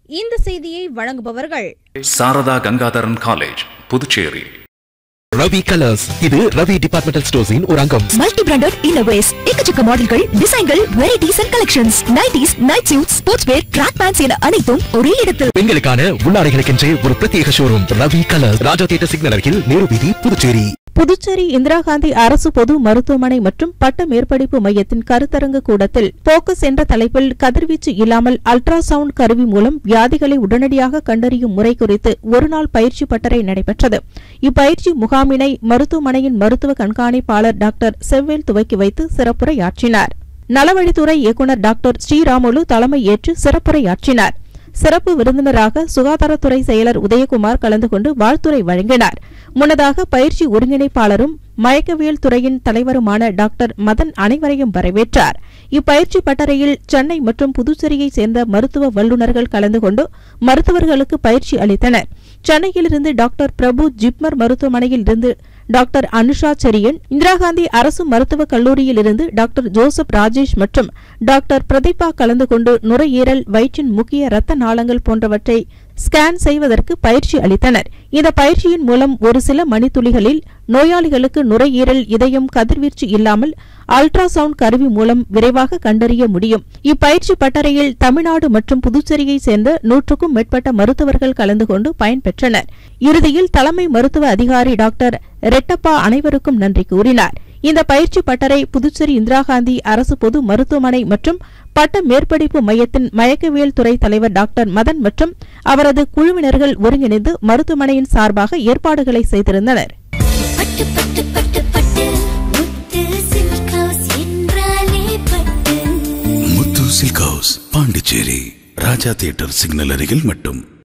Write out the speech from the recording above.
இந்த செய்தியை வழங்குபவர்கள் சாரதா கங்காதரன் காலேஜ் புதுச்சேரி ரவி கலர்ஸ் இது ரவி டிபார்ட்மெண்டல் ஸ்டோர்ஸின் ஒரு அங்கம் மல்டி பிராண்டட் இன்னோவேஸ் எக்கச்சக்க மாடல்கள் டிசைன்கள் varieties and collections nighties night suit sportswear track pants என அனைத்தும் ஒரே இடத்தில் பெண்களுக்கான உள்ளாடைகளுக்கென்றே ஒரு பிரத்யேக showroom Ravi colours Raja theatre signal அருகில் நேரு வீதி புதுச்சேரி புதுச்சேரி இந்திரா காந்தி அரசு பொது மருத்துவமனை மற்றும் பட்ட மேற்படிப்பு மையத்தின் கருத்தரங்கு கூடத்தில் போக்கஸ் என்ற தலைப்பில் கதிர்வீச்சு இல்லாமல் அல்ட்ராசவுண்ட் கருவி மூலம் வியாதிகளை உடனடியாக கண்டறியும் முறை குறித்து ஒருநாள் பயிற்சி பட்டறை நடைபெற்றது இப்பயிற்சி முகாமினை மருத்துவமனையின் மருத்துவ கண்காணிப்பாளர் டாக்டர் செவ்வேல் துவக்கி வைத்து சிறப்புரையாற்றினார் நலவழித்துறை இயக்குநர் டாக்டர் ஸ்ரீராமுலு தலைமை ஏற்று சிறப்புரையாற்றினார் சிறப்பு விருந்தினராக சுகாதாரத்துறை செயலர் உதயகுமார் கலந்து கொண்டு வாழ்த்துரை வழங்கினார் முன்னதாக பயிற்சி ஒருங்கிணைப்பாளரும் மயக்கவியல் துறையின் தலைவருமான டாக்டர் மதன் அனைவரையும் வரவேற்றார் இப்பயிற்சி பட்டறையில் சென்னை மற்றும் புதுச்சேரியைச் சேர்ந்த மருத்துவ வல்லுநர்கள் கலந்து கொண்டு மருத்துவர்களுக்கு பயிற்சி அளித்தனர் சென்னையிலிருந்து டாக்டர் பிரபு ஜிப்மர் மருத்துவமனையில் இருந்து டாக்டர் அனுஷா செரியன் இந்திரா காந்தி அரசு மருத்துவக் கல்லூரியில் இருந்து டாக்டர் ஜோசப் ராஜேஷ் மற்றும் டாக்டர் பிரதீபா கலந்து கொண்டு நுரையீரல் வயிற்றின் முக்கிய இரத்த நாளங்கள் போன்றவற்றை ஸ்கேன் செய்வதற்கு பயிற்சி அளித்தனர் இந்த பயிற்சியின் மூலம் ஒரு சில மணித்துளிகளில் நோயாளிகளுக்கு நுரையீரல் இதயம் கதிர்வீச்சு இல்லாமல் அல்ட்ராசவுண்ட் கருவி மூலம் விரைவாக கண்டறிய முடியும் இப்பயிற்சி பட்டறையில் தமிழ்நாடு மற்றும் புதுச்சேரியைச் சேர்ந்த நூற்றுக்கும் மேற்பட்ட மருத்துவர்கள் கலந்து கொண்டு பயன்பெற்றனர் இறுதியில் தலைமை மருத்துவ அதிகாரி டாக்டர் ரெட்டப்பா அனைவருக்கும் நன்றி கூறினார் இந்த பயிற்சி பட்டறை புதுச்சேரி இந்திரா காந்தி அரசு பொது மருத்துவமனை மற்றும் பட்ட மேற்படிப்பு மையத்தின் மயக்கவியல் துறை தலைவர் டாக்டர் மதன் மற்றும் அவரது குழுவினர்கள் ஒருங்கிணைந்து மருத்துவமனையின் சார்பாக ஏற்பாடுகளை செய்திருந்தனர் பட்டு பட்டு பட்டு பட்டு முத்து சில்க் ஹவுஸ் என்றாலே பட்டு Muthu silk house Pondicherry Raja theatre signal அருகில் மட்டும்